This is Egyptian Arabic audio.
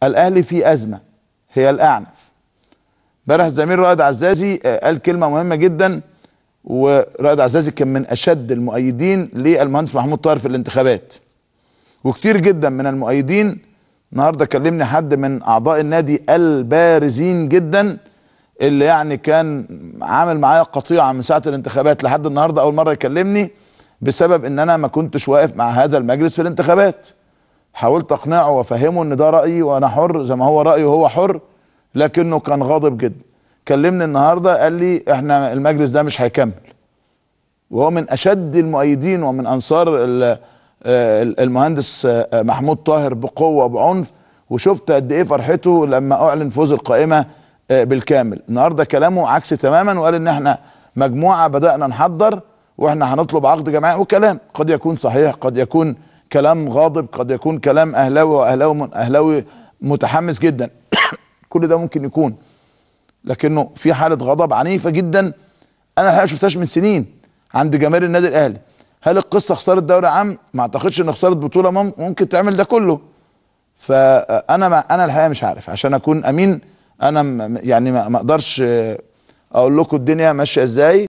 الاهلي في ازمه هي الاعنف امبارح الزميل رائد عزازي آه، قال كلمه مهمه جدا ورائد عزازي كان من اشد المؤيدين للمهندس محمود طاهر في الانتخابات وكتير جدا من المؤيدين النهارده كلمني حد من اعضاء النادي البارزين جدا اللي يعني كان عامل معايا قطيعه من ساعه الانتخابات لحد النهارده اول مره يكلمني بسبب ان انا ما كنتش واقف مع هذا المجلس في الانتخابات حاولت اقنعه وافهمه ان ده رايي وانا حر زي ما هو رايه هو حر لكنه كان غاضب جدا كلمني النهارده قال لي احنا المجلس ده مش هيكمل وهو من اشد المؤيدين ومن انصار ال- آه، المهندس آه، محمود طاهر بقوه وبعنف وشفت قد ايه فرحته لما اعلن فوز القائمه آه، بالكامل النهارده كلامه عكس تماما وقال ان احنا مجموعه بدانا نحضر واحنا هنطلب عقد جماعي وكلام قد يكون صحيح قد يكون كلام غاضب قد يكون كلام اهلاوي واهلاوي من اهلاوي متحمس جدا كل ده ممكن يكون لكنه في حاله غضب عنيفه جدا انا الحقيقه ما شفتهاش من سنين عند جماهير النادي الاهلي هل القصه خساره دوري عام ما اعتقدش ان خساره بطوله مم- ممكن تعمل ده كله فانا ما انا الحقيقه مش عارف عشان اكون امين انا م- يعني ما ما اقدرش آه، اقول لكم الدنيا ماشيه ازاي